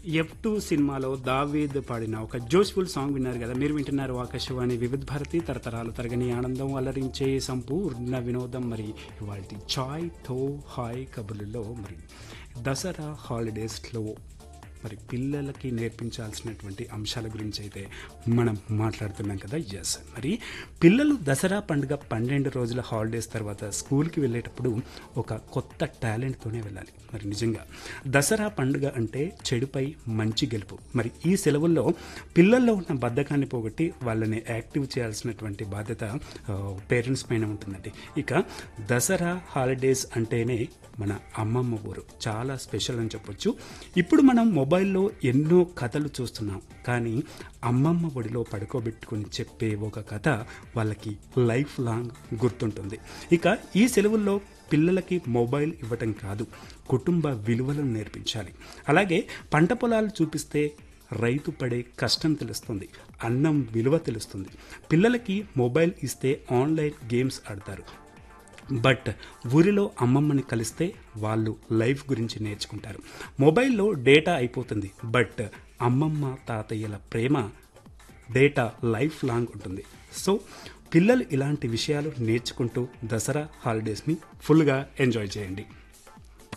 F two సినిమాలో దావీద్ పాడిన ఒక జోష్ఫుల్ సాంగ్ విన్నారు కదా మీరు వింటున్నారు ఆకాశవాణి వివిధ భారతి తరతరాలు తరగని ఆనందం అలరించే సంపూర్ణ వినోదం మరి ఇవాళ చాయ్ తో హాయ్ కబుర్లలో మరి దసరా హాలిడేస్లో మరి పిల్లలకి నేర్పించాల్సినటువంటి అంశాల గురించి అయితే మనం మాట్లాడుతున్నాం కదా ఎస్ మరి పిల్లలు దసరా పండుగ పన్నెండు రోజుల హాలిడేస్ తర్వాత స్కూల్కి వెళ్ళేటప్పుడు ఒక కొత్త టాలెంట్తోనే వెళ్ళాలి మరి నిజంగా దసరా పండుగ అంటే చెడుపై మంచి గెలుపు మరి ఈ సెలవుల్లో పిల్లల్లో ఉన్న బద్ధకాన్ని పోగొట్టి వాళ్ళని యాక్టివ్ చేయాల్సినటువంటి బాధ్యత పేరెంట్స్ పైన ఉంటుందండి ఇక దసరా హాలిడేస్ అంటేనే మన అమ్మమ్మ ఊరు చాలా స్పెషల్ అని చెప్పొచ్చు ఇప్పుడు మనం మొబైల్లో ఎన్నో కథలు చూస్తున్నాం కానీ అమ్మమ్మ ఒడిలో పడుకోబెట్టుకుని చెప్పే ఒక కథ వాళ్ళకి లైఫ్ లాంగ్ గుర్తుంటుంది ఇక ఈ సెలవుల్లో పిల్లలకి మొబైల్ ఇవ్వటం కాదు కుటుంబ విలువలను నేర్పించాలి అలాగే పంట పొలాలు చూపిస్తే రైతు పడే కష్టం తెలుస్తుంది అన్నం విలువ తెలుస్తుంది పిల్లలకి మొబైల్ ఇస్తే ఆన్లైన్ గేమ్స్ ఆడతారు బట్ ఊరిలో అమ్మమ్మని కలిస్తే వాళ్ళు లైఫ్ గురించి నేర్చుకుంటారు మొబైల్లో డేటా అయిపోతుంది బట్ అమ్మమ్మ తాతయ్యల ప్రేమ డేటా లైఫ్ లాంగ్ ఉంటుంది సో పిల్లలు ఇలాంటి విషయాలు నేర్చుకుంటూ దసరా హాలిడేస్ని ఫుల్గా ఎంజాయ్ చేయండి